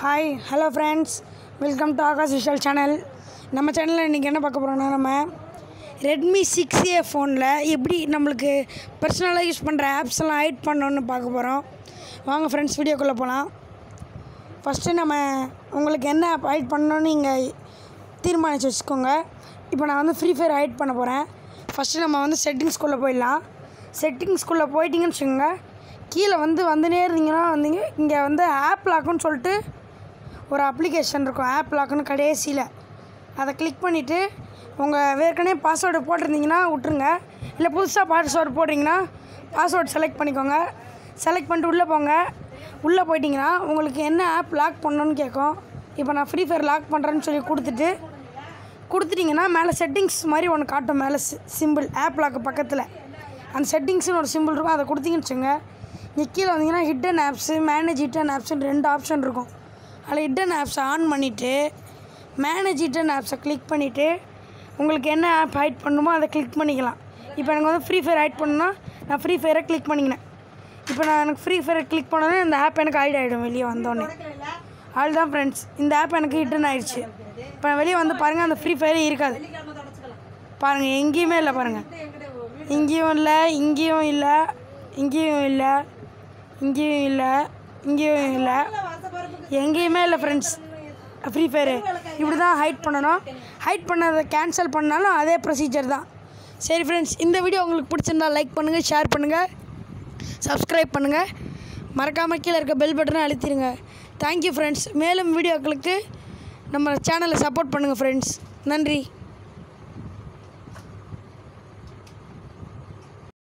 hi hello friends welcome to Akash Vishal channel நம்ம சேனலில் இன்றைக்கி என்ன பார்க்க போகிறோம்னா நம்ம ரெட்மி சிக்ஸ் ஏ ஃபோனில் எப்படி நம்மளுக்கு பர்சனலாக யூஸ் பண்ணுற ஆப்ஸ் எல்லாம் ஹைட் பண்ணணும்னு பார்க்க போகிறோம் வாங்க ஃப்ரெண்ட்ஸ் வீடியோக்குள்ளே போகலாம் ஃபஸ்ட்டு நம்ம உங்களுக்கு என்ன ஆப் ஹைட் பண்ணணும்னு நீங்கள் தீர்மானித்து வச்சுக்கோங்க இப்போ நான் வந்து ஃப்ரீ ஃபயர் ஹைட் பண்ண போகிறேன் ஃபஸ்ட்டு நம்ம வந்து செட்டிங்ஸ்குள்ளே போயிடலாம் செட்டிங்ஸ்குள்ளே போயிட்டீங்கன்னு வச்சுக்கோங்க கீழே வந்து வந்துனே இருந்தீங்கன்னா வந்தீங்க இங்கே வந்து ஆப் லாக்குன்னு சொல்லிட்டு ஒரு அப்ளிகேஷன் இருக்கும் ஆப் லாக்குன்னு கடைசியில் அதை கிளிக் பண்ணிவிட்டு உங்கள் ஏற்கனவே பாஸ்வேர்டு போட்டிருந்தீங்கன்னா விட்ருங்க இல்லை புதுசாக பாஸ்வேர்டு போடுறீங்கன்னா பாஸ்வேர்டு செலக்ட் பண்ணிக்கோங்க செலக்ட் பண்ணிட்டு உள்ளே போங்க உள்ளே போயிட்டீங்கன்னா உங்களுக்கு என்ன ஆப் லாக் பண்ணணும்னு கேட்கும் இப்போ நான் ஃப்ரீ ஃபயர் லாக் பண்ணுறேன்னு சொல்லி கொடுத்துட்டு கொடுத்துட்டிங்கன்னா மேலே செட்டிங்ஸ் மாதிரி ஒன்று காட்டும் மேலே சிம்பிள் ஆப் லாக்கு பக்கத்தில் அந்த செட்டிங்ஸ்னு ஒரு சிம்பிள் இருக்கும் அதை கொடுத்தீங்கன்னு வச்சுங்க நீ கீழே வந்தீங்கன்னா ஹிட்டன் ஆப்ஸு மேனேஜ் ஹிட்டன் ஆப்ஸ்னு ரெண்டு ஆப்ஷன் இருக்கும் அதில் ஹிட்டன் ஆப்ஸை ஆன் பண்ணிவிட்டு மேனேஜ் ஹிட்டன் ஆப்ஸை கிளிக் பண்ணிவிட்டு உங்களுக்கு என்ன ஆப் ஹைட் பண்ணணுமோ அதை கிளிக் பண்ணிக்கலாம் இப்போ எனக்கு வந்து ஃப்ரீ ஃபயர் ஹைட் பண்ணணும்னா நான் ஃப்ரீ ஃபயரை கிளிக் பண்ணிக்கினேன் இப்போ நான் எனக்கு ஃப்ரீ ஃபயரை கிளிக் பண்ணோன்னே இந்த ஆப் எனக்கு ஹைட் ஆகிடும் வெளியே வந்தோடனே அதுதான் ஃப்ரெண்ட்ஸ் இந்த ஆப் எனக்கு ஹிட்டன் ஆயிடுச்சு இப்போ நான் வெளியே வந்து பாருங்கள் அந்த ஃப்ரீ ஃபயரே இருக்காது பாருங்கள் எங்கேயுமே இல்லை பாருங்கள் இங்கேயும் இல்லை இங்கேயும் இல்லை இங்கேயும் இல்லை இங்கேயும் இல்லை இங்கேயும் இல்லை எங்கேயுமே இல்லை ஃப்ரெண்ட்ஸ் ஃப்ரீ ஃபயரு இப்படி தான் ஹைட் பண்ணணும் ஹைட் பண்ணதை கேன்சல் பண்ணாலும் அதே ப்ரொசீஜர் தான் சரி ஃப்ரெண்ட்ஸ் இந்த வீடியோ உங்களுக்கு பிடிச்சிருந்தா லைக் பண்ணுங்கள் ஷேர் பண்ணுங்கள் சப்ஸ்கிரைப் பண்ணுங்கள் மறக்காமல் கீழே இருக்க பெல் பட்டனை அழுத்திடுங்க தேங்க்யூ ஃப்ரெண்ட்ஸ் மேலும் வீடியோக்களுக்கு நம்ம சேனலை சப்போர்ட் பண்ணுங்கள் ஃப்ரெண்ட்ஸ் நன்றி